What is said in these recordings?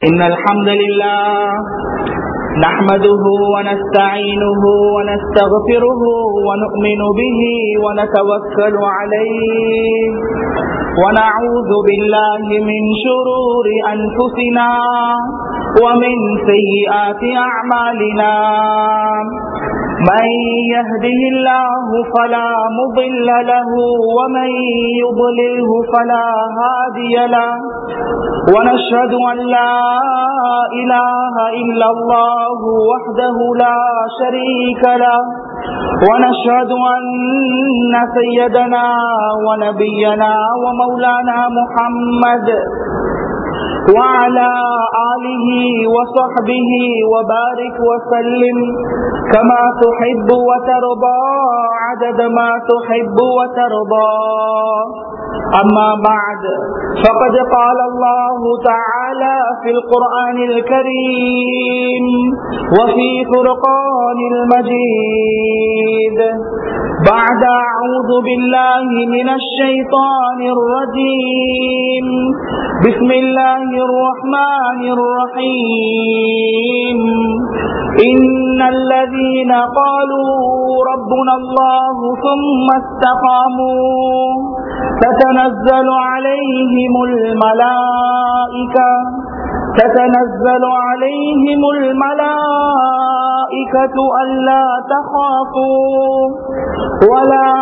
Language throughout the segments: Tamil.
إن الحمد لله نحمده ونستعينه ونستغفره ونؤمن به ونتوكل عليه ونعوذ بالله من شرور أنفسنا ومن سيئات أعمالنا من يهده الله فلا مضل له ومن يضلله فلا هادي له ونشهد أن لا إله إلا الله وحده لا شريك له ونشهد أن سيدنا ونبينا ومولانا محمد وعلى آله وصحبه وبارك وسلم كما تحب وترضى عدد ما تحب وترضى أما بعد فقد قال الله تعالى في القرآن الكريم وفي فرقان المجيد بعد أعوذ بالله من الشيطان الرجيم بسم الله الرحمن الرحيم إن الذين قالوا ربنا الله ثم استقاموا تتنزل عليهم الملائكة تتنزل عليهم الملائكة ألا تخافوا ولا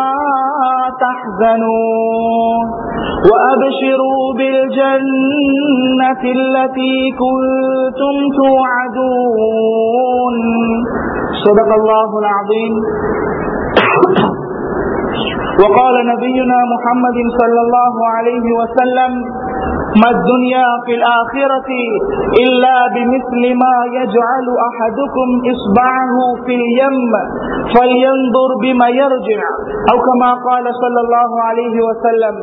تحزنوا وأبشروا بالجنة التي كنتم توعدون صدق الله العظيم وقال نبينا محمد صلى الله عليه وسلم ما الدنيا في الآخرة إلا بمثل ما يجعل أحدكم إصبعه في اليم فلينظر بما يرجع أو كما قال صلى الله عليه وسلم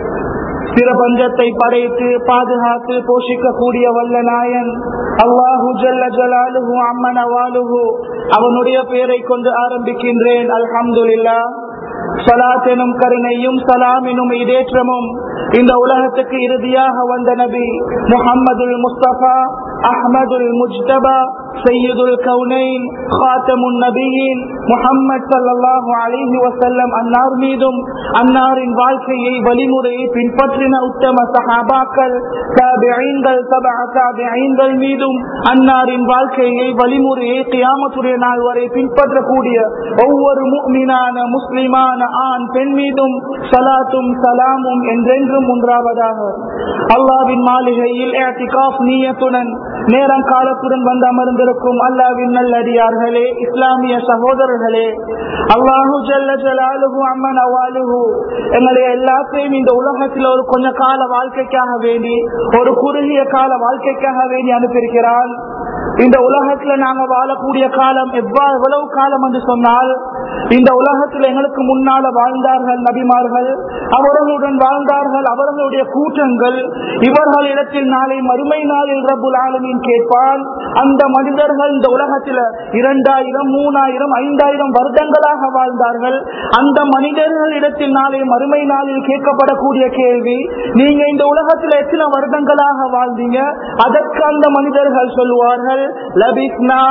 பிரபஞ்சத்தை படைத்து பாதுகாத்து போஷிக்கக்கூடிய வல்ல நாயன் அல்லாஹு ஜல்ல ஜலாலுஹு அம்மன வாலுஹு அவனுடைய பெயரை கொண்டு ஆரம்பிக்கின்றேன் அல்ஹம்துலில்லா சலாத் எனும் கருணையும் சலாம் எனும் இடேற்றமும் இந்த உலகத்துக்கு இறுதியாக வந்த நபி முகம்மதுல் முஸ்தபா அஹமதுல் முஜ்தபா சையதுல் கவுனைன் காத்தமுன் நபியின் முகம்மது சல்லாஹூ அலிஹி வசல்லம் அன்னார் மீதும் அன்னாரின் வாழ்க்கையை வழிமுறையை பின்பற்றின உத்தம சஹாபாக்கள் தாபிஐன்கள் தபா தாபிஐன்கள் மீதும் அன்னாரின் வாழ்க்கையை வழிமுறையை கியாமத்துடைய நாள் வரை பின்பற்றக்கூடிய ஒவ்வொரு முக்மினான முஸ்லிமான ஆண் பெண் மீதும் சலாத்தும் சலாமும் என்றென்றும் ஒன்றாவதாக அல்லாவின் மாளிகையில் நீயத்துடன் நேரம் காலத்துடன் வந்து அமர்ந்திருக்கும் அல்லாவின் நல்லடியார்களே இஸ்லாமிய சகோதரர்களே அல்லாஹு ஜல்ல ஜலாலுகு அம்மன் அவாலுகு எங்களை எல்லாத்தையும் இந்த உலகத்தில் ஒரு கொஞ்ச கால வாழ்க்கைக்காக வேண்டி ஒரு குறுகிய கால வாழ்க்கைக்காக வேண்டி அனுப்பியிருக்கிறான் இந்த உலகத்துல நாங்க வாழக்கூடிய காலம் எவ்வளவு எவ்வளவு காலம் என்று சொன்னால் இந்த உலகத்தில் எங்களுக்கு முன்னால வாழ்ந்தார்கள் நபிமார்கள் அவர்களுடன் வாழ்ந்தார்கள் அவர்களுடைய கூட்டங்கள் இவர்களிடத்தில் நாளை மறுமை நாளில் ரபுல் ஆலமின் கேட்பான் அந்த மனிதர்கள் இந்த உலகத்தில் இரண்டாயிரம் மூணாயிரம் ஐந்தாயிரம் வருடங்களாக வாழ்ந்தார்கள் அந்த மனிதர்களிடத்தில் நாளை மறுமை நாளில் கேட்கப்படக்கூடிய கேள்வி நீங்க இந்த உலகத்தில் எத்தனை வருடங்களாக வாழ்ந்தீங்க அதற்கு அந்த மனிதர்கள் சொல்லுவார்கள் லபிஸ்னா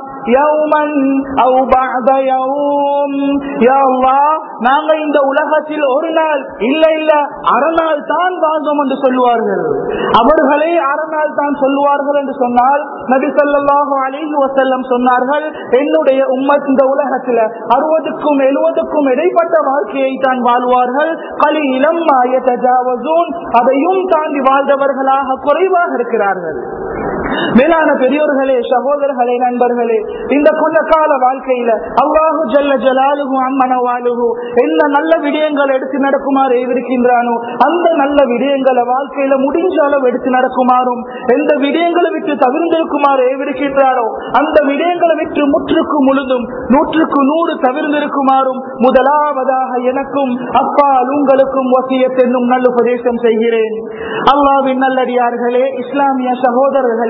யௌமன் அவு பஅத யௌம் யா அல்லாஹ் நாங்க இந்த உலகத்தில் ஒரு நாள் இல்ல இல்ல அரை நாள் தான் வாழ்ந்தோம் என்று சொல்லுவார்கள் அவர்களே அரை நாள் தான் சொல்லுவார்கள் என்று சொன்னால் நபி ஸல்லல்லாஹு அலைஹி வஸல்லம் சொன்னார்கள் என்னுடைய உம்மத் இந்த உலகத்தில் அறுபதுக்கும் எழுபதுக்கும் இடைப்பட்ட வாழ்க்கையை தான் வாழ்வார்கள் கலியிலம் மாயத்தஜாவசூன் அதையும் தாண்டி வாழ்ந்தவர்களாக குறைவாக இருக்கிறார்கள் மேலான பெரியோர்களே சகோதரர்களே நண்பர்களே இந்த கொஞ்ச கால வாழ்க்கையில அல்லாஹு ஜல்ல ஜலாலுகு அம்மனவாலுகு என்ன நல்ல விடயங்கள் எடுத்து நடக்குமாறு இருக்கின்றானோ அந்த நல்ல விடயங்களை வாழ்க்கையில முடிஞ்ச அளவு எடுத்து நடக்குமாறும் எந்த விடயங்களை விட்டு தவிர்ந்திருக்குமாறு இருக்கின்றாரோ அந்த விடயங்களை விட்டு முற்றுக்கு முழுதும் நூற்றுக்கு நூறு தவிர்ந்திருக்குமாறும் முதலாவதாக எனக்கும் அப்பால் உங்களுக்கும் வசியத் என்னும் நல்ல உபதேசம் செய்கிறேன் அல்லாவின் நல்லடியார்களே இஸ்லாமிய சகோதரர்களே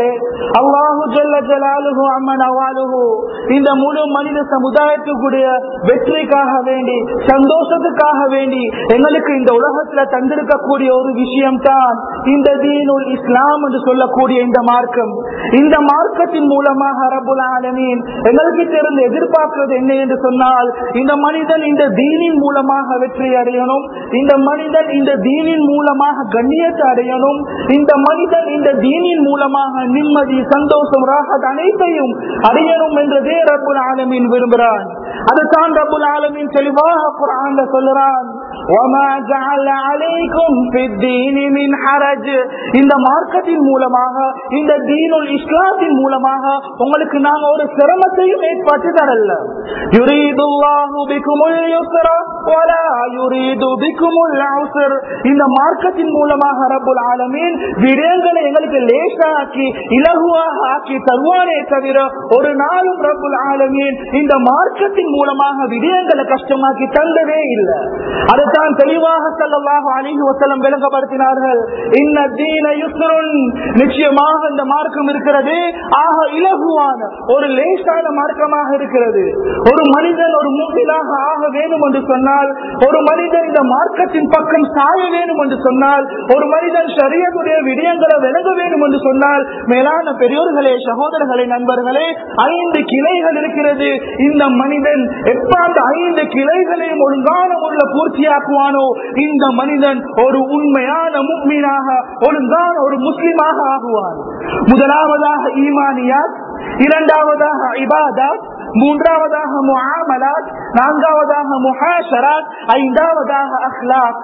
அல்லாஹு ஜல்ல ஜலாலுஹு அம்மன் அவாலுஹு இந்த முழு மனித சமுதாயத்துக்குடைய வெற்றிக்காக வேண்டி சந்தோஷத்துக்காக வேண்டி எங்களுக்கு இந்த உலகத்துல தந்திருக்கக்கூடிய ஒரு விஷயம் தான் இந்த தீனுல் இஸ்லாம் என்று சொல்லக்கூடிய இந்த மார்க்கம் இந்த மார்க்கத்தின் மூலமாக ரபுல் ஆலமீன் எங்களுக்கு தெரிந்து எதிர்பார்க்கிறது என்ன என்று சொன்னால் இந்த மனிதன் இந்த தீனின் மூலமாக வெற்றி அடையணும் இந்த மனிதன் இந்த தீனின் மூலமாக கண்ணியத்தை அடையணும் இந்த மனிதன் இந்த தீனின் மூலமாக நிம்மதி சந்தோஷம் ராகத் அனைத்தையும் அடையணும் என்றதே ரபுல் ஆலமீன் விரும்புகிறான் அதுதான் ரபுல் ஆலமீன் தெளிவாக குரான்ல சொல்லுறான் وَمَا جَعَلَ عَلَيْكُمْ فِي الدِّينِ مِنْ حَرَجٍ இந்த மார்க்கத்தின் மூலமாக இந்த தீனுல் இஸ்லாத்தின் மூலமாக உங்களுக்கு நாங்க ஒரு சிரமத்தையும் ஏற்பட்டு தரல யுரீதுல்லாஹு பிகுமுல் யுஸ்ர வலா யுரீது பிகுமுல் உஸ்ர் இந்த மார்க்கத்தின் மூலமாக ரப்புல் ஆலமீன் விடயங்களை எங்களுக்கு லேசாக்கி இலகுவாக ஆக்கி தருவானே தவிர ஒரு நாளும் ரப்புல் ஆலமீன் இந்த மார்க்கத்தின் மூலமாக விடயங்களை கஷ்டமாக்கி தந்ததே இல்லை அதுதான் தெளிவாக ஸல்லல்லாஹு அலைஹி வஸல்லம் விளங்கப்படுத்தினார்கள் இன்ன தீன யுஸ்ருன் நிச்சயமாக இந்த மார்க்கம் இருக்கிறது ஆக இலகுவான ஒரு லேசான மார்க்கமாக இருக்கிறது ஒரு மனிதன் ஒரு மூட்டிலாக ஆக வேண்டும் என்று சொன்னால் ஒரு மனிதன் இந்த மார்க்கத்தின் பக்கம் சாய வேண்டும் என்று சொன்னால் ஒரு மனிதன் சரியத்துடைய விடயங்களை விளங்க வேண்டும் என்று சொன்னால் மேலான பெரியோர்களே சகோதரர்களே நண்பர்களே ஐந்து கிளைகள் இருக்கிறது இந்த மனிதன் எப்ப அந்த ஐந்து கிளைகளையும் ஒழுங்கான முறையில் பூர்த்தியாக்குவானோ இந்த மனிதன் ஒரு உண்மையான முக்மீனாக ஒழுங்கான ஒரு முஸ்லிமாக ஆகுவான் முதலாவதாக ஈமானியாத் இரண்டாவதாக இபாதத் மூன்றாவதாக முஆமலாத் நான்காவதாக முஹாஷராத் ஐந்தாவதாக அஹ்லாக்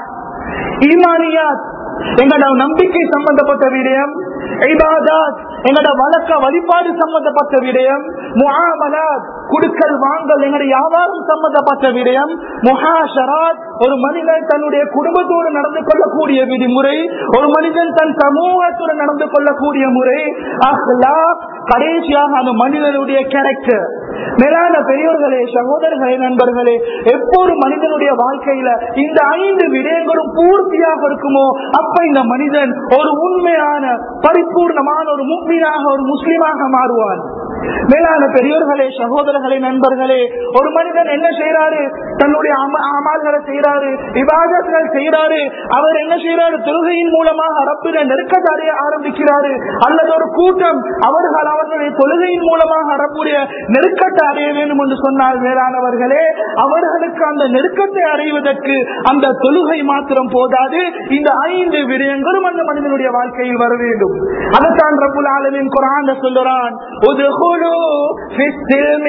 ஈமானியாத் எங்களோட நம்பிக்கை சம்பந்தப்பட்ட விடயம் இபாதாத் எங்களோட வழக்க வழிபாடு சம்பந்தப்பட்ட விடயம் முஆமலாத் குடுக்கல் வாங்கல் எங்களுடைய வியாபாரம் சம்பந்தப்பட்ட விடயம் முஹாஷராத் ஒரு மனிதன் தன்னுடைய குடும்பத்தோடு நடந்து கொள்ளக்கூடிய விதிமுறை ஒரு மனிதன் தன் சமூகத்தோடு நடந்து கொள்ளக்கூடிய முறை அஹ்லாக் கடைசியாக அந்த மனிதனுடைய கேரக்டர் மேலான பெரியோர்களே சகோதரர்களே நண்பர்களே எப்போது மனிதனுடைய வாழ்க்கையில இந்த ஐந்து விடயங்களும் பூர்த்தியாக இருக்குமோ அப்ப இந்த மனிதன் ஒரு உண்மையான பரிபூர்ணமான ஒரு முக்மீனாக ஒரு முஸ்லீமாக மாறுவான் மேலான பெரியோர்களே சகோதரர்களே நண்பர்களே ஒரு மனிதன் என்ன செய்யறாரு தன்னுடைய அம- அமல்களை செய்யறாரு விவாதங்கள் செய்யறாரு அவர் என்ன செய்யறாரு தொழுகையின் மூலமாக ரப்பிட நெருக்கத்தை அடைய ஆரம்பிக்கிறாரு அல்லது ஒரு கூட்டம் அவர்கள் அவர்களுடைய தொழுகையின் மூலமாக ரப்புடைய நெருக்கத்தை அடைய வேண்டும் என்று சொன்னால் மேலானவர்களே அவர்களுக்கு அந்த நெருக்கத்தை அடைவதற்கு அந்த தொழுகை மாத்திரம் போதாது இந்த ஐந்து விடயங்களும் அந்த மனிதனுடைய வாழ்க்கையில் வர வேண்டும் அதைத்தான் ரப்புல் ஆலமின் குரான் சொல்லுறான் "உதுகுலு ஃபிஸ்ஸில்மி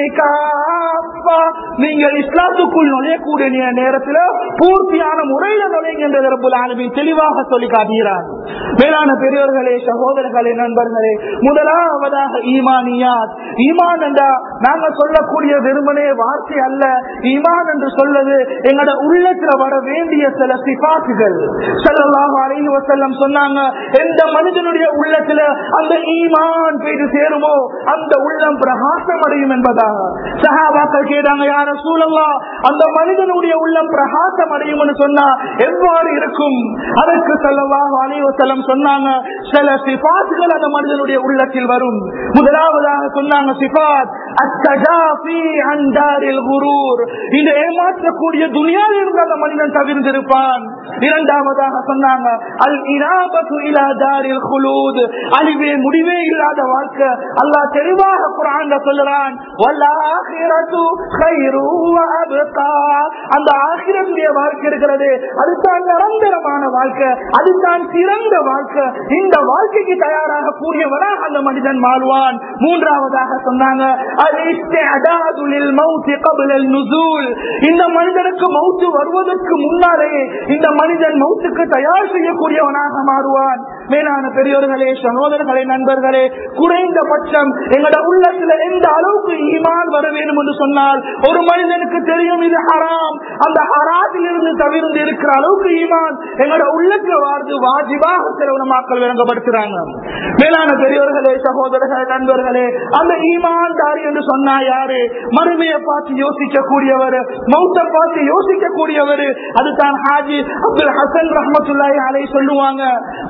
காஃபா." நீங்கள் இஸ்லாத்துக்குள் நுழையக்கூடிய நேரத்தில் பூர்த்தியான முறையில நுழைங்க என்று ரப்புல் ஆலமின் தெளிவாக சொல்லி காட்டுகிறார் மேலான பெரியவர்களே சகோதரர்களே நண்பர்களே முதலாவதாக ஈமானியாத் ஈமான் என்றா நாங்க சொல்லக்கூடிய வெறுமனே வார்த்தை அல்ல ஈமான் என்று சொல்வது எங்களோட உள்ளத்துல வர வேண்டிய சில சிபாத்துகள் ஸல்லல்லாஹு அலைஹி வஸல்லம் சொன்னாங்க எந்த மனிதனுடைய உள்ளத்துல அந்த ஈமான் போயிட்டு சேருமோ அந்த உள்ளம் பிரகாசம் அடையும் என்பதாக சஹாபாக்கள் கேட்டாங்க யார சூழல்லா அந்த மனிதனுடைய உள்ளம் பிரகாசம் அடையும்னு சொன்னா எவ்வாறு இருக்கும் அதற்கு ஸல்லல்லாஹு அலைஹி வஸல்லம் சொன்னாங்க சில சிபாத்துகள் அந்த மனிதனுடைய உள்ளத்தில் வரும் முதலாவதாக சொன்னாங்க சிபாத் அத்தஜாஃபி அன் தாரில் குரூர் இந்த ஏமாற்றக்கூடிய துனியாவில் இருந்து அந்த மனிதன் தவிர்ந்திருப்பான் இரண்டாவதாக சொன்னாங்க அல் இராபத்து இலா தாரில் குலூத் அழிவே முடிவே இல்லாத வாழ்க்கை அல்லாஹ் தெளிவாக குர்ஆன்ல சொல்றான் வல்லாஹிரத்து கைரு வ அப்கா அந்த ஆகிரத்துடைய வாழ்க்கை இருக்கிறது அதுதான் நிரந்தரமான வாழ்க்கை அதுதான் சிறந்த வாழ்க்கை இந்த வாழ்க்கைக்கு தயாராக கூடியவராக அந்த மனிதன் மாறுவான் மூன்றாவதாக சொன்னாங்க அல் இஸ்திஅதாது லில் மௌத் قبل النزول இந்த மனிதனுக்கு மௌத்து வருவதற்கு முன்னாலே இந்த மனிதன் மௌத்துக்கு தயார் செய்யக்கூடியவனாக மாறுவான் மேலான பெரியோர்களே சகோதரர்களே நண்பர்களே குறைந்தபட்சம் எங்களோட உள்ளத்துல எந்த அளவுக்கு ஈமான் வர வேண்டும் என்று சொன்னால் ஒரு மனிதனுக்கு தெரியும் இது ஹராம் அந்த ஹராத்தில் இருந்து தவிர்ந்து இருக்கிற அளவுக்கு ஈமான் எங்களோட உள்ளத்துல வாழ்ந்து வாஜிபாக சில மக்கள் விளங்கப்படுத்துறாங்க மேலான பெரியோர்களே சகோதரர்களே நண்பர்களே அந்த ஈமான் தாரி என்று சொன்னா யாரு மறுமையை பார்த்து யோசிக்க கூடியவர் மௌத்த பார்த்து யோசிக்க கூடியவர் அதுதான் ஹாஜி அப்துல் ஹசன் ரஹமத்துல்லாஹி அலை சொல்லுவாங்க மக்கி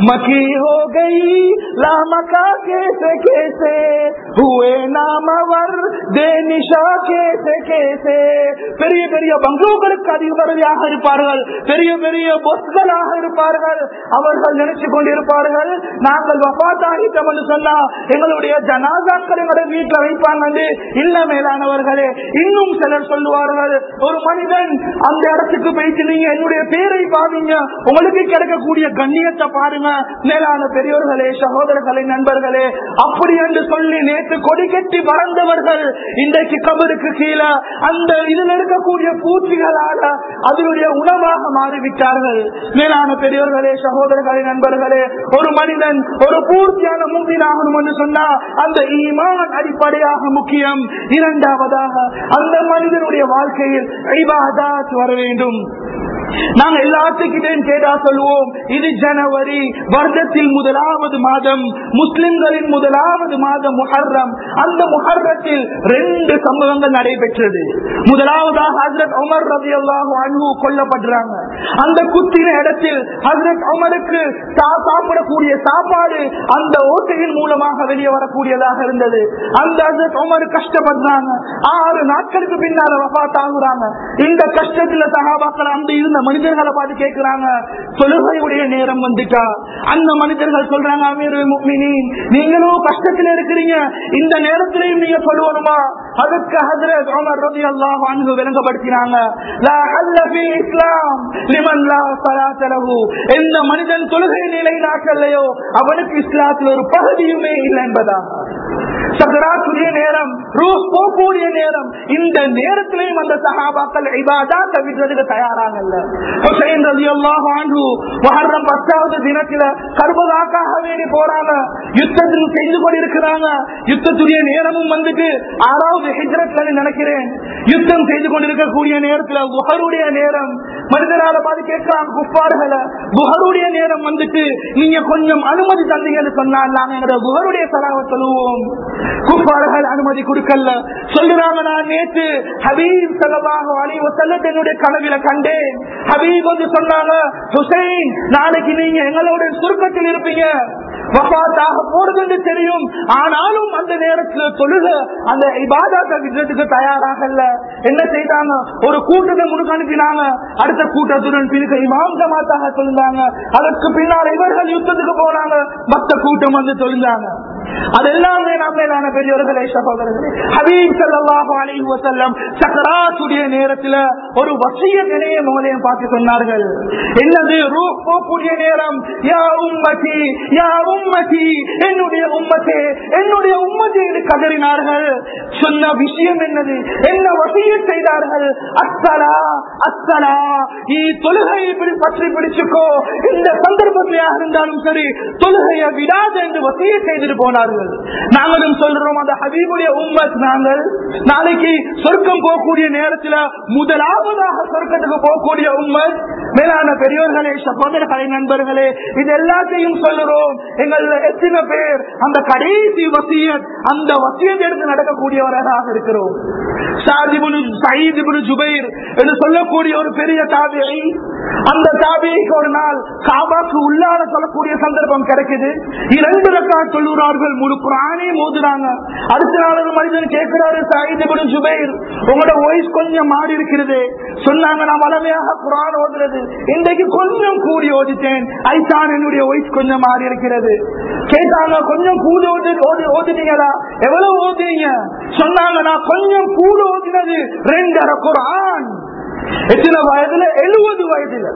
हो गई लामका कैसे कैसे हुए नामवर தேனிஷா கேசே கேசே பெரிய பெரிய பங்களூர்களுக்கு அதிபதியாக இருப்பார்கள் பெரிய பெரிய பொஸ்களாக இருப்பார்கள் அவர்கள் நினைச்சு கொண்டிருப்பார்கள் நாங்கள் வபாத்தாகிட்டோம் என்று சொன்னா எங்களுடைய ஜனாதாக்கள் எங்களுடைய வீட்டில் வைப்பாங்க இல்ல மேலானவர்களே இன்னும் சிலர் சொல்லுவார்கள் ஒரு மனிதன் அந்த இடத்துக்கு போயிட்டு நீங்க என்னுடைய பேரை பாருங்க உங்களுக்கு கிடைக்கக்கூடிய கண்ணியத்தை பாருங்க மேலான பெரியோர்களே சகோதரர்களே நண்பர்களே அப்படி என்று சொல்லி நேற்று கொடி கட்டி பறந்தவர்கள் இன்றைக்கு கபருக்கு கீழே அந்த இதில் இருக்கக்கூடிய பூச்சிகளாக அதனுடைய உணவாக மாறிவிட்டார்கள் மேலான பெரியோர்களே சகோதரர்களே நண்பர்களே ஒரு மனிதன் ஒரு பூர்த்தியான மூவினாகணும் என்று சொன்னா அந்த ஈமான் அடிப்படையாக முக்கியம் இரண்டாவதாக அந்த மனிதனுடைய வாழ்க்கையில் ஐபாதாத் வர வேண்டும் நாங்க எல்லாத்துக்கிட்டையும் கேட்டா சொல்லுவோம் இது ஜனவரி வருடத்தில் முதலாவது மாதம் முஸ்லிம்களின் முதலாவது மாதம் முஹர்ரம் அந்த முஹர்ரத்தில் ரெண்டு சம்பவங்கள் நடைபெற்றது முதலாவதாக ஹசரத் உமர் ரவி அல்லாஹு அன்பு கொல்லப்படுறாங்க அந்த குத்தின இடத்தில் ஹசரத் உமருக்கு சா- சாப்பிடக்கூடிய சாப்பாடு அந்த ஓட்டையின் மூலமாக வெளியே வரக்கூடியதாக இருந்தது அந்த ஹசரத் உமர் கஷ்டப்படுறாங்க ஆறு நாட்களுக்கு பின்னால வஃபாத் ஆகுறாங்க இந்த கஷ்டத்துல சகாபாக்கள் அந்த இருந்த மனிதர்களை பார்த்து கேட்கிறாங்க தொழுகையுடைய நேரம் வந்துட்டா அந்த மனிதர்கள் சொல்றாங்க அமீருல் முஃமினீன் நீங்களும் கஷ்டத்துல இருக்கிறீங்க இந்த நேரத்திலையும் நீங்க சொல்லணுமா அதுக்கு ஹஜரத் உமர் ரலியல்லாஹு அன்ஹு விளங்கப்படுத்தினாங்க லா ஹல்ல ஃபீ இஸ்லாம் லிமன் லா ஸலாத்த லஹு எந்த மனிதன் தொழுகை நிலைநாட்டலையோ அவனுக்கு இஸ்லாத்தில் ஒரு பகுதியுமே இல்லை என்பதாக சக்கராத்துடைய நேரம் ரூஸ் போகக்கூடிய நேரம் இந்த நேரத்திலையும் அந்த சகாபாக்கள் இபாதா தவிர்க்கிறதுக்கு தயாராகல்ல ஹுசைன் ரலியல்லாஹு அன்ஹு முஹர்ரம் பத்தாவது தினத்தில கர்பலாக்காக வேண்டி போறாங்க யுத்தத்தில் செஞ்சு கொண்டிருக்கிறாங்க யுத்தத்துடைய நேரமும் வந்துட்டு ஆறாவது ஹிஜ்ரத்ல நினைக்கிறேன் யுத்தம் செய்து கொண்டிருக்கக்கூடிய நேரத்துல புகருடைய நேரம் மனிதரால பார்த்து கேட்கிறாங்க குப்பார்களை புகருடைய நேரம் வந்துட்டு நீங்க கொஞ்சம் அனுமதி தந்தீங்கன்னு சொன்னா நாங்க எங்களோட புகருடைய செலவை சொல்லுவோம் குப்பார்கள் அனுமதி கொடுக்கல சொல்லுறாங்க நான் நேற்று ஹபீப் செலவாக அழிவு செல்ல என்னுடைய கனவில கண்டேன் ஹபீப் வந்து சொன்னாங்க ஹுசைன் நாளைக்கு நீங்க எங்களோட சுருக்கத்தில் இருப்பீங்க வஃபாத்தாக போறது தெரியும் ஆனாலும் அந்த நேரத்தில் தொழுக அந்த இபாதாத்தை விடுறதுக்கு தயாராகல என்ன செய்தாங்க ஒரு கூட்டத்தை முடுக்க அனுப்பினாங்க அடுத்த கூட்டத்துடன் பிரிக்க இமாம் ஜமாத்தாக சொல்லிருந்தாங்க அதற்கு பின்னால் இவர்கள் யுத்தத்துக்கு போனாங்க மத்த கூட்டம் வந்து சொல்லிருந்தாங்க அதெல்லாமே நம்மளான பெரியவர்களே சகோதரர்களே ஹபீப் ஸல்லல்லாஹு அலைஹி வஸல்லம் சக்கராத்துடைய நேரத்துல ஒரு வசிய நிலைய மோலையும் பார்த்து சொன்னார்கள் என்னது ரூஹ் போகக்கூடிய நேரம் யா உம்மதி யா உம்மதி என்னுடைய உம்மத்தே என்னுடைய உம்மதி என்று கதறினார்கள் சொன்ன விஷயம் என்னது என்ன வசிய செய்தார்கள் அஸ்ஸலா அஸ்ஸலா நீ தொழுகையை பிடி- பற்றி பிடிச்சுக்கோ இந்த சந்தர்ப்பத்திலேயாக இருந்தாலும் சரி தொழுகையை விடாது என்று வசிய செய்துட்டு போனார்கள் நாங்களும் சொல்றோம் அந்த ஹபீபுடைய உம்மத் நாங்கள் நாளைக்கு சொர்க்கம் போகக்கூடிய நேரத்துல முதலாவதாக சொர்க்கத்துக்கு போகக்கூடிய உம்மத் மேலான பெரியோர்களே சகோதரர்களே நண்பர்களே இது எல்லாத்தையும் சொல்லுறோம் எங்கள் எத்தனை பேர் அந்த கடைசி வசியத் அந்த வசியத் எடுத்து நடக்கக்கூடியவராக இருக்கிறோம் சாதிபுனு சயீதிபுனு ஜுபைர் என்று சொல்லக்கூடிய ஒரு பெரிய தாபியை அந்த தாபியைக்கு ஒரு நாள் காபாக்கு உள்ளார சொல்லக்கூடிய சந்தர்ப்பம் கிடைக்குது இரண்டு ரக்கா சொல்லுறார்கள் முழு குரானே மோதுறாங்க அடுத்த நாள் ஒரு மனிதன் கேட்கிறாரு சாயிதிபுனு ஜுபைர் உங்களோட வாய்ஸ் கொஞ்சம் மாறி இருக்கிறது சொன்னாங்க நான் வளமையாக குரான் ஓதுறது இன்றைக்கு கொஞ்சம் கூடி ஓதிட்டேன் ஐசான் என்னுடைய வாய்ஸ் கொஞ்சம் மாறி இருக்கிறது கேட்டாங்க கொஞ்சம் கூட ஓது ஓதி ஓதுனீங்களா எவ்வளவு ஓதுனீங்க சொன்னாங்க நான் கொஞ்சம் கூட ஓதினது ரெண்டரை குரான் எத்தனை வயதுல எழுபது வயதுல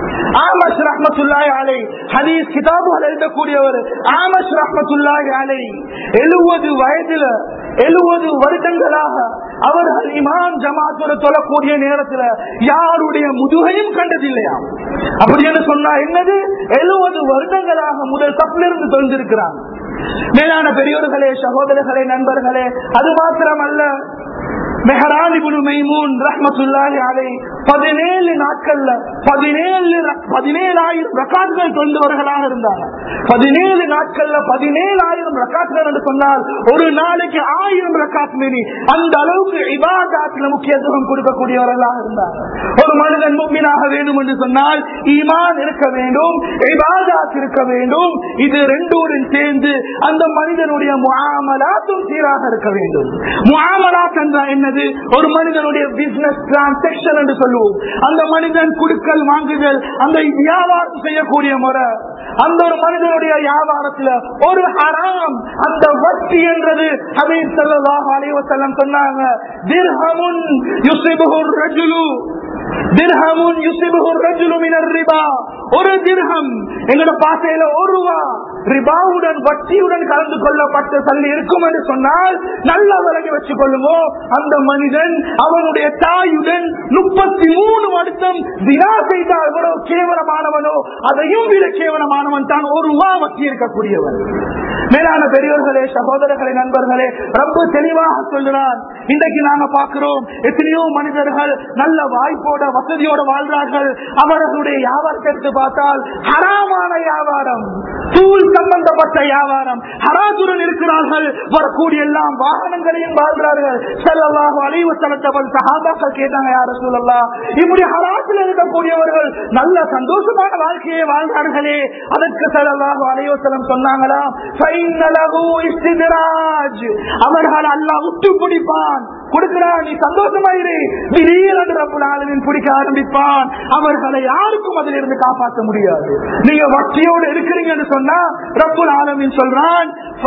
ஆமஸ் ரஹ்மத்துல்லாஹி அலை ஹதீஸ் கிதாபுகள் எழுதக்கூடியவர் ஆமஸ் ரஹ்மத்துல்லாஹி அலை எழுபது வயதுல எழுபது வருடங்களாக அவர்கள் இமாம் ஜமாத்தோட தொழக்கூடிய நேரத்துல யாருடைய முதுகையும் கண்டதில்லையா அப்படி என்று சொன்னா என்னது எழுபது வருடங்களாக முதல் தப்பிலிருந்து தொழிந்திருக்கிறாங்க மேலான பெரியோர்களே சகோதரர்களே நண்பர்களே அது மாத்திரமல்ல மெஹரான் இப்னு மைமூன் ரஹ்மத்துல்லாஹி அலை பதினேழு நாட்கள்ல பதினேழு ர- பதினேழாயிரம் ரக்காத்கள் தொழுந்தவர்களாக இருந்தாங்க பதினேழு நாட்கள்ல பதினேழாயிரம் ரக்காத்துகள் என்று சொன்னால் ஒரு நாளைக்கு ஆயிரம் ரக்காத் மீறி அந்த அளவுக்கு இபாதாத்துல முக்கியத்துவம் கொடுக்கக்கூடியவர்களாக இருந்தார் ஒரு மனிதன் முக்மீனாக வேண்டும் என்று சொன்னால் ஈமான் இருக்க வேண்டும் இபாதாத் இருக்க வேண்டும் இது ரெண்டோடும் சேர்ந்து அந்த மனிதனுடைய முகாமலாத்தும் சீராக இருக்க வேண்டும் முகாமலாத் என்றால் என்னது ஒரு மனிதனுடைய பிசினஸ் டிரான்சாக்சன் என்று சொல்லுவோம் அந்த மனிதன் குடுக்கல் வாங்குதல் அந்த வியாபாரம் செய்யக்கூடிய முறை அந்த ஒரு மனிதனுடைய வியாபாரத்துல ஒரு ஹராம் அந்த வட்டி என்றது ஹபீப் ஸல்லல்லாஹு அலைஹி வஸல்லம் சொன்னாங்க திர்ஹமுன் யுஸிபுஹு ரஜுலு திர்ஹமுன் யுஸிபுஹு ரஜுலு மினர் ரிபா ஒரு திர்ஹம் எங்கட பாசையில ஒரு ரூபா ரிபாவுடன் வட்டியுடன் கலந்து கொள்ளப்பட்ட சல்லி இருக்கும் என்று சொன்னால் நல்ல விலகி வச்சுக் கொள்ளுமோ அந்த மனிதன் அவனுடைய தாயுடன் முப்பத்தி மூணு வருஷம் தினா செய்தால் எவ்வளவு கேவலமானவனோ அதையும் விட கேவலமானவன் தான் ஒரு ரூபா வட்டி இருக்கக்கூடியவன் மேலான பெரியவர்களே சகோதரர்களே நண்பர்களே ரொம்ப தெளிவாக சொல்கிறான் இன்றைக்கு நாங்க பார்க்கிறோம் எத்தனையோ மனிதர்கள் நல்ல வாய்ப்போட வசதியோட வாழ்றார்கள் அவர்களுடைய வியாபாரத்தை எடுத்து பார்த்தால் ஹராமான வியாபாரம் தூள் சம்பந்தப்பட்ட வியாபாரம் ஹராசுரன் இருக்கிறார்கள் வரக்கூடிய எல்லாம் வாகனங்களையும் வாழ்கிறார்கள் செல்லவாக அழிவு செலுத்தவன் சகாபாக்கள் கேட்டாங்க யார சொல்லலாம் இப்படி ஹராசில் இருக்கக்கூடியவர்கள் நல்ல சந்தோஷமான வாழ்க்கையை வாழ்ந்தார்களே அதற்கு செல்லவாக அழிவு செல்லம் சொன்னாங்களா அவர்கள் அல்லா விட்டு பிடிப்பான் கொடுக்கிறான் நீ சந்தோஷமாயிரு திடீரென்று ரப்புல் ஆலமின் பிடிக்க ஆரம்பிப்பான் அவர்களை யாருக்கும் அதில் இருந்து காப்பாற்ற முடியாது நீங்க வட்டியோடு இருக்கிறீங்கன்னு சொன்னா ரப்புல் ஆலமின் சொல்றான்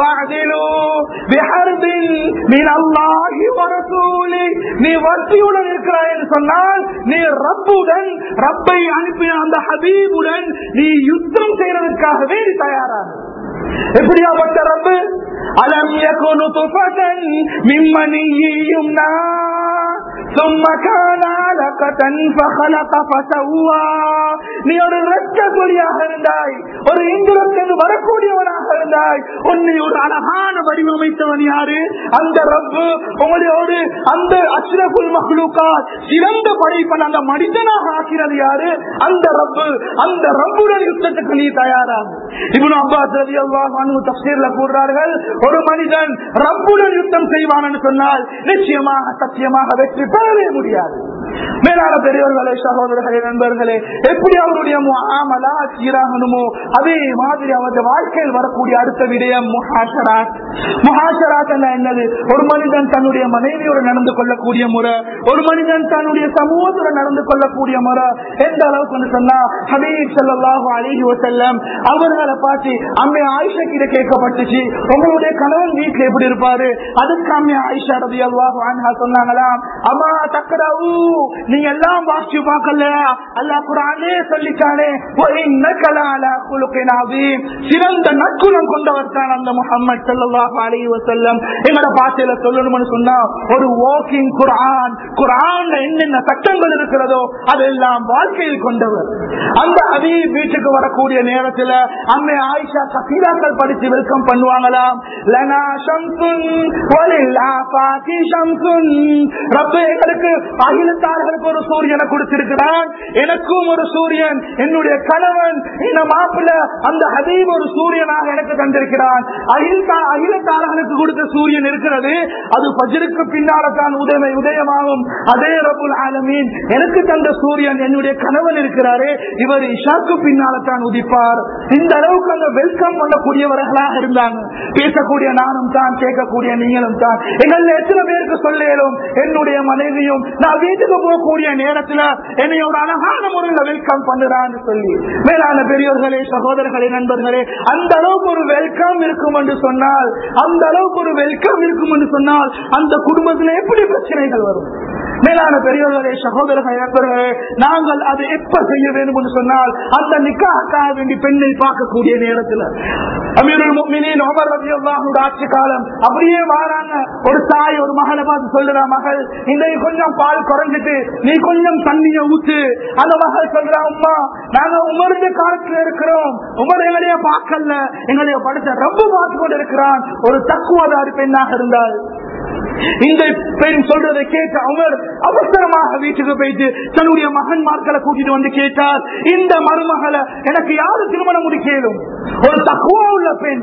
நீ வட்டியுடன் இருக்கிறாய் என்று சொன்னால் நீ ரப்புடன் ரப்பை அனுப்பின அந்த ஹபீபுடன் நீ யுத்தம் செய்யறதுக்காகவே நீ தயாராக எப்படியாப்பட்ட ரப்பு அலம் யகுனு துஃபதன் மிம்மனியும் ثم كان علقة فخلق فسوى நீ ஒரு ரத்த கொலியாக இருந்தாய் ஒரு இந்திரத்தின் வரக்கூடியவனாக இருந்தாய் உன்னை ஒரு அழகான வடிவமைத்தவன் யாரு அந்த ரப்பு உங்களோடு அந்த அஷ்ரபுல் மஹ்லூக்கா சிறந்த படைப்பன் அந்த மனிதனாக ஆக்கிறது யாரு அந்த ரப்பு அந்த ரப்புடன் யுத்தத்துக்கு நீ தயாராக இவனு அப்பாஸ் ரவி அல்லாஹ் தப்சீர்ல கூறுறார்கள் ஒரு மனிதன் ரப்புடன் யுத்தம் செய்வான் சொன்னால் நிச்சயமாக சத்தியமாக வெற்றி பெறவே முடியாது மேலான பெரியவர்களே சகோதரர்களே நண்பர்களே எப்படி அவருடைய முகாமலா சீராகணுமோ அதே மாதிரி அவருடைய வாழ்க்கையில் வரக்கூடிய அடுத்த விடயம் முஹாசராத் முஹாசராத் என்னது ஒரு மனிதன் தன்னுடைய மனைவியோடு நடந்து கொள்ளக்கூடிய முறை ஒரு மனிதன் தன்னுடைய சமூகத்துடன் நடந்து கொள்ளக்கூடிய முறை எந்த அளவுக்கு சொன்னா ஹபீப் ஸல்லல்லாஹு அலைஹி வஸல்லம் அவர்களை பார்த்து அம்மே ஆயிஷா கிட்ட கேட்கப்பட்டுச்சு உங்களுடைய கணவன் வீட்டுல எப்படி இருப்பாரு அதுக்கு அம்மே ஆயிஷா ரலியல்லாஹு அன்ஹா சொன்னாங்களாம் அம்மா தக்கராவு நீங்க எல்லாம் வாசிச்சு பார்க்கல அல்லாஹ் குரானே சொல்லிட்டானே சிறந்த நற்குணம் கொண்டவர் தான் அந்த முகமது சல்லாஹு அலி வசல்லம் எங்களோட பாசையில சொல்லணும்னு சொன்னா ஒரு வாக்கிங் குரான் குரான் என்னென்ன சட்டங்கள் இருக்கிறதோ அதெல்லாம் வாழ்க்கையில் கொண்டவர் அந்த அதி வீட்டுக்கு வரக்கூடிய நேரத்துல அம்மை ஆயிஷா கசீராக்கள் படிச்சு வெல்கம் பண்ணுவாங்களாம் லனா ஷம்சுன் வலில்லா பாக்கி ஷம்சுன் ரப்பு எங்களுக்கு அகிலத்தார்களுக்கு ஒரு சூரியனை கொடுத்திருக்கிறான் எனக்கும் ஒரு சூரியன் என்னுடைய கணவன் இந்த மாப்பிள்ள அந்த ஹதீப் ஒரு சூரியனாக எனக்கு தந்திருக்கிறான் அகில அகிலத்தார்களுக்கு கொடுத்த சூரியன் இருக்கிறது அது பஜருக்கு பின்னால தான் உதய உதயமாகும் அதே ரபுல் ஆலமீன் எனக்கு தந்த சூரியன் என்னுடைய கணவன் இருக்கிறாரே இவர் இஷாக்கு பின்னால தான் உதிப்பார் இந்த அளவுக்கு அந்த வெல்கம் பண்ணக்கூடியவர்களாக இருந்தாங்க பேசக்கூடிய நானும் தான் கேட்கக்கூடிய நீங்களும் தான் எங்கள் எத்தனை பேருக்கு சொல்லேலும் என்னுடைய மனைவியும் நான் வீட்டுக்கு போகக்கூடிய நேரத்துல என்னை ஒரு அழகான முறையில் வெல்கம் பண்ணுறான்னு சொல்லி மேலான பெரியோர்களே சகோதரர்களே நண்பர்களே அந்த அளவுக்கு ஒரு வெல்கம் இருக்கும் என்று சொன்னால் அந்த அளவுக்கு ஒரு வெல்கம் இருக்கும் என்று சொன்னால் அந்த குடும்பத்தில் எப்படி பிரச்சனைகள் வரும் மேலான பெரியவர்களே சகோதரர்கள் நண்பர்களே நாங்கள் அதை எப்ப செய்ய வேண்டும் என்று சொன்னால் அந்த நிக்காக வேண்டி பெண்ணை பார்க்கக்கூடிய நேரத்தில் அமீருல் முஃமினீன் உமர் ரலியல்லாஹு ஆட்சி காலம் அப்படியே வாராங்க ஒரு தாய் ஒரு மகளை பார்த்து சொல்றா மகள் இன்றைக்கு கொஞ்சம் பால் குறைஞ்சிட்டு நீ கொஞ்சம் தண்ணிய ஊத்து அந்த மகள் சொல்றா அம்மா நாங்க உமர்ந்த காலத்துல இருக்கிறோம் உமர் எங்களைய பார்க்கல எங்களைய படுத்த ரொம்ப பார்த்து கொண்டு இருக்கிறான் ஒரு தக்குவதாரி பெண்ணாக இருந்தால் இந்த பெண் சொல்றதை கேட்ட அவர் அவசரமாக வீட்டுக்கு போயிட்டு தன்னுடைய மகன்மார்களை கூட்டிட்டு வந்து கேட்டார் இந்த மருமகளை எனக்கு யாரு திருமணம் முடிக்கலும் ஒரு தக்குவா உள்ள பெண்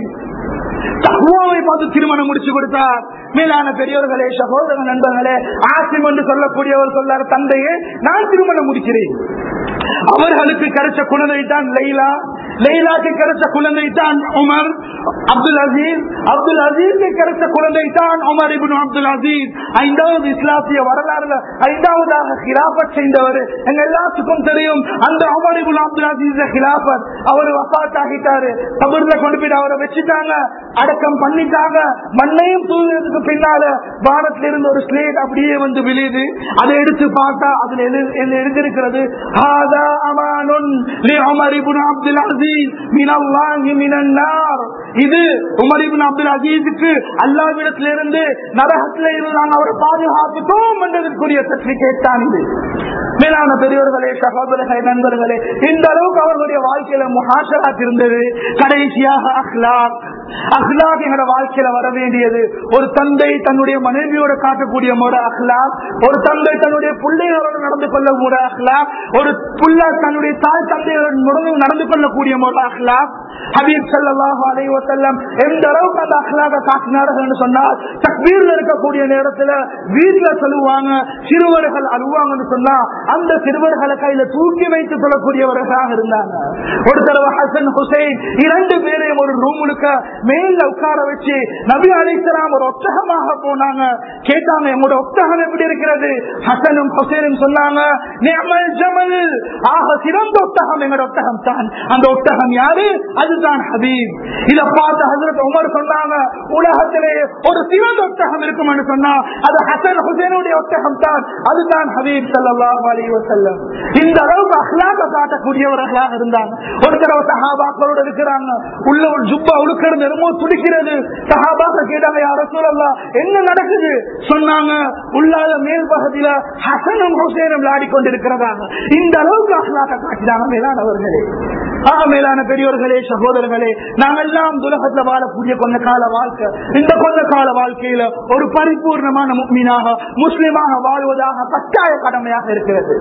தக்குவாவை பார்த்து திருமணம் முடிச்சு கொடுத்தார் மேலான பெரியவர்களே சகோதர நண்பர்களே ஆசிம் என்று சொல்லக்கூடியவர் சொல்லார் தந்தையே நான் திருமணம் முடிக்கிறேன் அவர்களுக்கு கிடைச்ச குழந்தை தான் லைலா லைலாக்கு கிடைச்ச குழந்தை தான் உமர் அப்துல் அசீஸ் அப்துல் அசீஸ்க்கு கிடைச்ச குழந்தை தான் உமர் இபின் அப்துல் அசீஸ் ஐந்தாவது இஸ்லாமிய வரலாறுல ஐந்தாவதாக ஹிலாபத் செய்தவர் எங்க எல்லாத்துக்கும் தெரியும் அந்த உமர் இபின் அப்துல் அசீஸ் ஹிலாபத் அவர் வசாத் ஆகிட்டாரு கபர்ல கொண்டு போய் அவரை வச்சுட்டாங்க அடக்கம் பண்ணிட்டாங்க மண்ணையும் தூங்குறதுக்கு பின்னால வானத்துல இருந்து ஒரு ஸ்லேட் அப்படியே வந்து விழுது அதை எடுத்து பார்த்தா அதுல எழு- எழு- எழுதியிருக்கிறது "ஹாதா அமானுன் லி உமர் இப்னு அப்துல் அசீஸ் மினல்லாஹி மினன் நார்." இது உமர் இப்னு அப்துல் அசீஸுக்கு அல்லாஹ்விடத்திலிருந்து நரகத்தில இருந்து நாங்கள் அவரை பாதுகாத்துட்டோம் என்றதற்குரிய சர்டிபிகேட் தான் இது மேலான பெரியவர்களே சகோதரர்களே நண்பர்களே இந்த அளவுக்கு அவர்களுடைய வாழ்க்கையில முஹாஷராத் இருந்தது கடைசியாக அஹ்லாக் அஹ்லாக் எங்களோட வாழ்க்கையில வர வேண்டியது ஒரு தந்தை தன்னுடைய மனைவியோட காட்டக்கூடிய முறை அஹ்லாக் ஒரு தந்தை தன்னுடைய பிள்ளைகளோடு நடந்து கொள்ள முறை அஹ்லாக் ஒரு புள்ள தன்னுடைய தாய் தந்தையோடு நடந்து கொள்ளக்கூடிய முறை அஹ்லாக் ஹபீப் ஸல்லல்லாஹு அலைஹி வஸல்லம் எந்த அளவுக்கு அந்த அஹ்லாக காட்டினார்கள் சொன்னால் தக்பீர்ல இருக்கக்கூடிய நேரத்துல வீட்டுல சொல்லுவாங்க சிறுவர்கள் அழுவாங்கன்னு சொன்னா அந்த சிறுவர்களை கையில தூக்கி வைத்துக் கொள்ளக்கூடியவர்களாக இருந்தாங்க ஒரு தடவை ஹசன் ஹுசைன் இரண்டு பேரையும் ஒரு ரூம் முழுக்க மேல உட்கார வச்சு நபி அலிஸ்லாம் ஒரு ஒட்டகமாக போனாங்க கேட்டாங்க எங்களோட ஒட்டகம் எப்படி இருக்கிறது ஹசனும் ஹுசைனும் சொன்னாங்க "நிஅமல் ஜமல்." ஆக சிறந்த ஒட்டகம் எங்களோட ஒட்டகம் தான் அந்த ஒட்டகம் யாரு அதுதான் ஹபீப் இத பார்த்து ஹசரத் உமர் சொன்னாங்க உலகத்திலே ஒரு சிறந்த ஒட்டகம் இருக்கும் என்று சொன்னா அது ஹசன் ஹுசைனுடைய ஒட்டகம் தான் அதுதான் ஹபீப் ஸல்லல்லாஹு அலைஹி வஸல்லம் இந்த அளவுக்கு அஹ்லாக காட்டக்கூடியவர்களாக இருந்தாங்க ஒரு தடவை சஹாபாக்களோட இருக்கிறாங்க உள்ள ஒரு ஜுப்பா உழுக்கிறது என்னமோ துடிக்கிறது சஹாபாக்கள் கேட்டாங்க யார சொல்லலாம் என்ன நடக்குது சொன்னாங்க உள்ளாத மேல் பகுதியில ஹசனும் ஹுசைனும் விளையாடி கொண்டிருக்கிறதாக இந்த அளவுக்கு அஹ்லாக காட்டினாங்க மேலானவர்களே ஆக மேலான பெரியோர்களே சகோதரர்களே நாங்கள் எல்லாம் உலகத்துல வாழக்கூடிய கொஞ்ச கால வாழ்க்கை இந்த கொஞ்ச கால வாழ்க்கையில ஒரு பரிபூர்ணமான முக்மீனாக முஸ்லிமாக வாழ்வதாக கட்டாய கடமையாக இருக்கிறது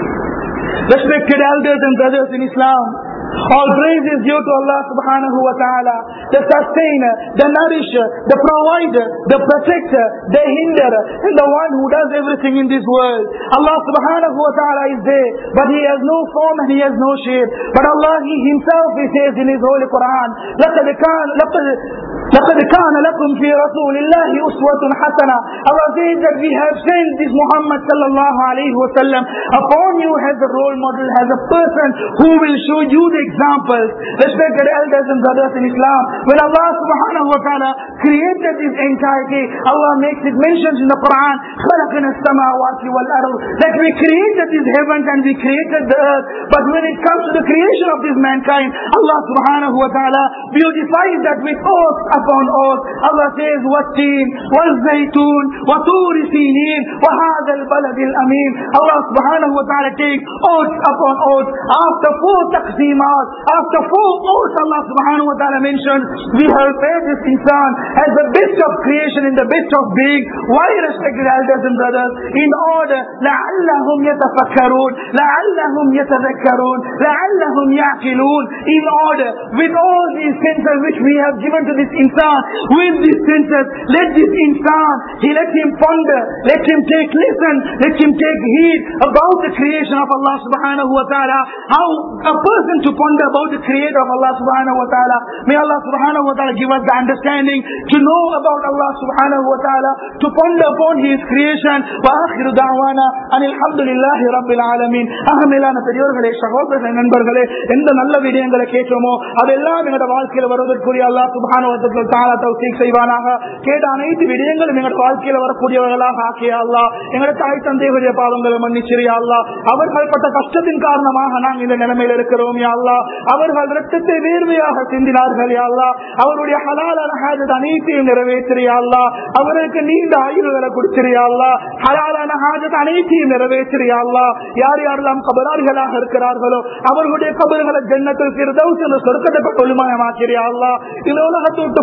Respected elders and brothers in Islam, all praise is due to Allah subhanahu wa ta'ala, the sustainer, the nourisher, the provider, the protector, the hinderer, and the one who does everything in this world. Allah subhanahu wa ta'ala is there, but He has no form and He has no shape. But Allah He Himself He says in His Holy Quran, لَقَدْ كَانَ لَقَدْ لقد كان لكم في رسول الله أسوة حسنة Allah says that we have sent this Muhammad sallallahu alayhi wa sallam upon you as a role model, as a person who will show you the examples. Respected elders and brothers in Islam, when Allah subhanahu wa ta'ala created this entity, Allah makes it mentioned in the Quran, خلقنا السماوات والأرض, that we created these heavens and we created the earth. But when it comes to the creation of this mankind, Allah subhanahu wa ta'ala beautifies that with oath upon oath. Allah says, وَالتِّينِ وَالزَّيْتُونِ وَطُورِ سِينِينَ وَهَذَا الْبَلَدِ الْأَمِينَ Allah subhanahu wa ta'ala takes oath upon oath. After four taqseemat, after four oaths Allah subhanahu wa ta'ala mentioned, we have made this insan as the best of creation in the best of being. Why respected elders and brothers? In order, لَعَلَّهُمْ يَتَفَكَّرُونَ لَعَلَّهُمْ يَتَذَكَّرُونَ لَعَلَّهُمْ يَعْقِلُونَ In order, with all these senses which we have given to this insan, with these senses, let this insan, he let him ponder, let him take listen, let him take heed about the creation of Allah subhanahu wa ta'ala, how a person to ponder about the creator of Allah subhanahu wa ta'ala. May Allah subhanahu wa ta'ala give us the understanding to know about Allah subhanahu wa ta'ala, to ponder upon his creation. Wa akhiru da'wana anil hamdulillahi rabbil alamin. அகமேலான பெரியோர்களே சகோதரர்களே நண்பர்களே எந்த நல்ல விடயங்களை கேட்டோமோ அதெல்லாம் எங்களோட வாழ்க்கையில வருவதற்குரிய அல்லா சுபான தாலா தௌசீக் செய்வானாக கேட்ட அனைத்து விடயங்களும் எங்களோட வாழ்க்கையில வரக்கூடியவர்களாக ஆக்கிய அல்லா எங்களோட தாய் தந்தைகளுடைய பாவங்களை மன்னிச்சிரியா அல்லா அவர்கள் பட்ட கஷ்டத்தின் காரணமாக நாங்கள் இந்த நிலைமையில் இருக்கிறோம் யா அல்லா அவர்கள் ரத்தத்தை வேர்வையாக சிந்தினார்கள் யா அல்லா அவருடைய ஹலாலான ஹாஜத் அனைத்தையும் நிறைவேற்றியா அல்லா அவருக்கு நீண்ட ஆயுள்களை கொடுத்திரியா அல்லா ஹலாலான ஹாஜத் அனைத்தையும் நிறைவேற்றியா அல்லா யார் யாரெல்லாம் கபராளிகளாக இருக்கிறார்களோ அவர்களுடைய கபறுகளை ஜன்னத்தில் சிறுதவுஸ் என்ற சொர்க்கத்தை கொள்ளுமயமாக்கிறியா அல்லா இந்த உலகத்தை விட்டு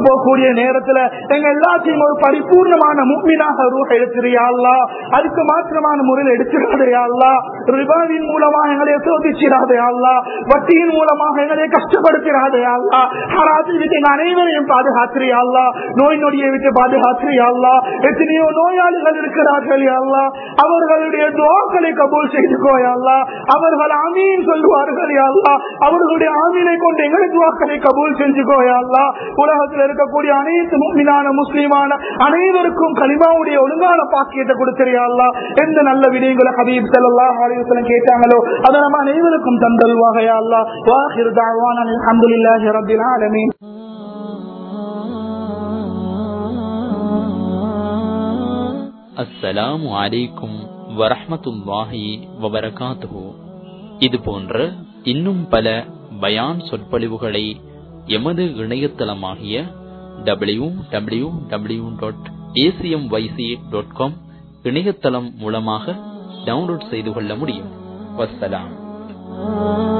போகக்கூடிய நேரத்துல எங்க எல்லாத்தையும் ஒரு பரிபூர்ணமான முக்மீனாக ரூஹ எடுத்துறியா அல்லா அதுக்கு மாத்திரமான முறையில் எடுத்துடாதையா அல்லா ரிபாவின் மூலமா எங்களை சோதிச்சிடாதையா அல்லா வட்டியின் மூலமாக எங்களை கஷ்டப்படுத்திடாதையா அல்லா ஹராத்தில் விட்டு எங்க அனைவரையும் பாதுகாத்திரியா அல்லா நோய் நொடியை விட்டு பாதுகாத்திரியா அல்லா எத்தனையோ நோயாளிகள் இருக்கிறார்கள் யா அல்லா அவர்களுடைய துவாக்களை கபூல் செய்துக்கோயா அல்லா அவர்கள் ஆமீன் சொல்லுவார்கள் யா அல்லா அவர்களுடைய ஆமீனை கொண்டு எங்களை துவாக்களை கபூல் செஞ்சுக்கோயா அல்லா உலகத்தில் இருக்கக்கூடிய அனைத்து முக்மினான முஸ்லிமான அனைவருக்கும் கலிமாவுடைய ஒழுங்கான பாக்கியத்தை கொடுத்திரியா அல்லா எந்த நல்ல விடயங்களை ஹபீப் ஸல்லல்லாஹு அலைஹி வஸல்லம் கேட்டாங்களோ அதை நம்ம அனைவருக்கும் தந்தல்வாக யா அல்லா வாஹிர் தஅவானா அல்ஹம்துலில்லாஹி ரப்பில் ஆலமீன் அஸ்ஸலாமு அலைக்கும் வரஹ்மத்துல்லாஹி வபரகாத்துஹு இது போன்ற இன்னும் பல பயான் சொற்பொழிவுகளை எமது இணையதளமாகிய W W W dot ACM YC dot com இணையதளம் மூலமாக டவுன்லோட் செய்து கொள்ள முடியும் வஸ்ஸலாம்